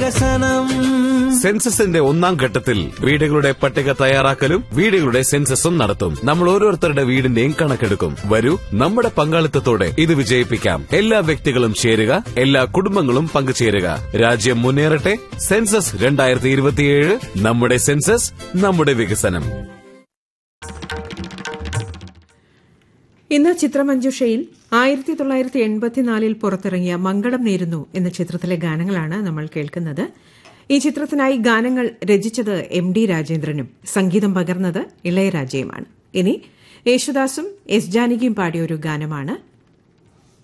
വികസനം സെൻസസിന്റെ ഒന്നാം ഘട്ടത്തിൽ വീടുകളുടെ പട്ടിക തയ്യാറാക്കലും വീടുകളുടെ സെൻസസും നടത്തും നമ്മൾ ഓരോരുത്തരുടെ വീടിന്റെയും കണക്കെടുക്കും വരൂ നമ്മുടെ പങ്കാളിത്തത്തോടെ ഇത് വിജയിപ്പിക്കാം എല്ലാ വ്യക്തികളും ചേരുക എല്ലാ കുടുംബങ്ങളും പങ്കുചേരുക രാജ്യം മുന്നേറട്ടെ സെൻസസ് രണ്ടായിരത്തി ഇരുപത്തിയേഴ് നമ്മുടെ സെൻസസ് നമ്മുടെ വികസനം ഇന്ന് ചിത്രമഞ്ജുഷയിൽ ആയിരത്തി തൊള്ളായിരത്തി എൺപത്തിനാലിൽ പുറത്തിറങ്ങിയ മംഗളം നേരുന്നു എന്ന ചിത്രത്തിലെ ഗാനങ്ങളാണ് നമ്മൾ കേൾക്കുന്നത് ഈ ചിത്രത്തിനായി ഗാനങ്ങൾ രചിച്ചത് എം ഡി രാജേന്ദ്രനും സംഗീതം പകർന്നത് ഇളയരാജയുമാണ് ഇനി യേശുദാസും എസ് ജാനകിയും പാടിയ ഒരു ഗാനമാണ്